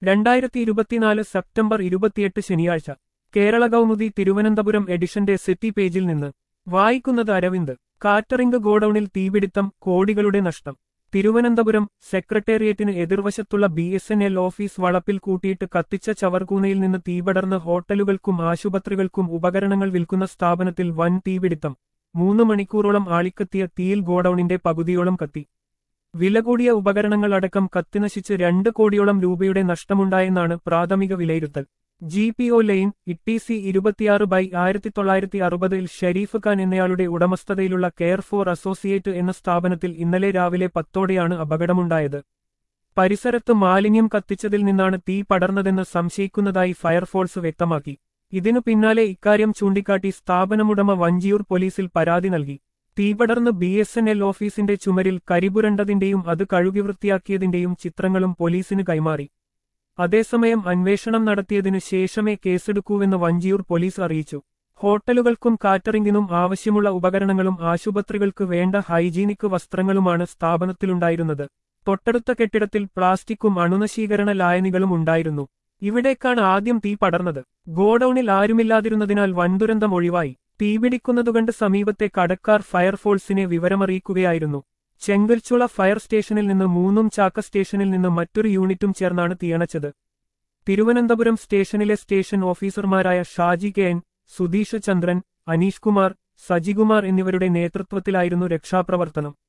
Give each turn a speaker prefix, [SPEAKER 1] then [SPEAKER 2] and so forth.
[SPEAKER 1] രണ്ടായിരത്തി ഇരുപത്തിനാല് സെപ്റ്റംബർ ഇരുപത്തിയെട്ട് ശനിയാഴ്ച കേരള കൗമുദി തിരുവനന്തപുരം എഡിഷന്റെ സിറ്റി പേജിൽ നിന്ന് വായിക്കുന്നത് അരവിന്ദ് കാറ്ററിംഗ് ഗോഡൌണിൽ തീപിടിത്തം കോടികളുടെ നഷ്ടം തിരുവനന്തപുരം സെക്രട്ടേറിയറ്റിന് എതിർവശത്തുള്ള B S N L office വളപ്പിൽ കൂട്ടിയിട്ട് കത്തിച്ച ചവർകൂനയിൽ നിന്ന് തീപടർന്ന് ഹോട്ടലുകൾക്കും ആശുപത്രികൾക്കും ഉപകരണങ്ങൾ വിൽക്കുന്ന സ്ഥാപനത്തിൽ വൻ തീപിടിത്തം മൂന്ന് മണിക്കൂറോളം ആളിക്കത്തിയ തീയിൽ ഗോഡൌണിന്റെ പകുതിയോളം കത്തി വില കൂടിയ ഉപകരണങ്ങൾ അടക്കം കത്തിനശിച്ച് രണ്ട് കോടിയോളം രൂപയുടെ നഷ്ടമുണ്ടായെന്നാണ് പ്രാഥമിക വിലയിരുത്തൽ ജി പി ഒ ലൈൻ ഇട്ടിസി ഇരുപത്തിയാറ് ബൈ ആയിരത്തി തൊള്ളായിരത്തി അറുപതിൽ ഷെരീഫ് ഖാൻ എന്നയാളുടെ ഉടമസ്ഥതയിലുള്ള കെയർ ഫോർ അസോസിയേറ്റ് എന്ന സ്ഥാപനത്തിൽ ഇന്നലെ രാവിലെ പത്തോടെയാണ് അപകടമുണ്ടായത് പരിസരത്ത് മാലിന്യം കത്തിച്ചതിൽ നിന്നാണ് തീ പടർന്നതെന്ന് സംശയിക്കുന്നതായി ഫയർഫോഴ്സ് വ്യക്തമാക്കി ഇതിനു പിന്നാലെ ഇക്കാര്യം ചൂണ്ടിക്കാട്ടി സ്ഥാപനമുടമ വഞ്ചിയൂർ പോലീസിൽ പരാതി നൽകി തീപടർന്ന് ബി എസ് എൻ എൽ ഓഫീസിന്റെ ചുമരിൽ കരിപുരണ്ടതിന്റെയും അത് കഴുകി വൃത്തിയാക്കിയതിന്റെയും ചിത്രങ്ങളും പോലീസിന് കൈമാറി അതേസമയം അന്വേഷണം നടത്തിയതിനു ശേഷമേ കേസെടുക്കൂവെന്ന് വഞ്ചിയൂർ പോലീസ് അറിയിച്ചു ഹോട്ടലുകൾക്കും കാറ്ററിംഗിനും ആവശ്യമുള്ള ഉപകരണങ്ങളും ആശുപത്രികൾക്ക് വേണ്ട ഹൈജീനിക് വസ്ത്രങ്ങളുമാണ് സ്ഥാപനത്തിലുണ്ടായിരുന്നത് തൊട്ടടുത്ത കെട്ടിടത്തിൽ പ്ലാസ്റ്റിക്കും അണുനശീകരണ ലായനികളും ഉണ്ടായിരുന്നു ഇവിടേക്കാണ് ആദ്യം തീ പടർന്നത് ഗോഡൌണിൽ ആരുമില്ലാതിരുന്നതിനാൽ വൻദുരന്തം ഒഴിവായി തീപിടിക്കുന്നതുകണ്ട് സമീപത്തെ കടക്കാർ ഫയർഫോഴ്സിനെ വിവരമറിയിക്കുകയായിരുന്നു ചെങ്കൽച്ചുള ഫയർ സ്റ്റേഷനിൽ നിന്ന് മൂന്നും ചാക്ക സ്റ്റേഷനിൽ നിന്ന് മറ്റൊരു യൂണിറ്റും ചേർന്നാണ് തീയണച്ചത് തിരുവനന്തപുരം സ്റ്റേഷനിലെ സ്റ്റേഷൻ ഓഫീസർമാരായ ഷാജി കെ എൻ സുധീഷ് ചന്ദ്രൻ അനീഷ് കുമാർ സജികുമാർ എന്നിവരുടെ നേതൃത്വത്തിലായിരുന്നു രക്ഷാപ്രവർത്തനം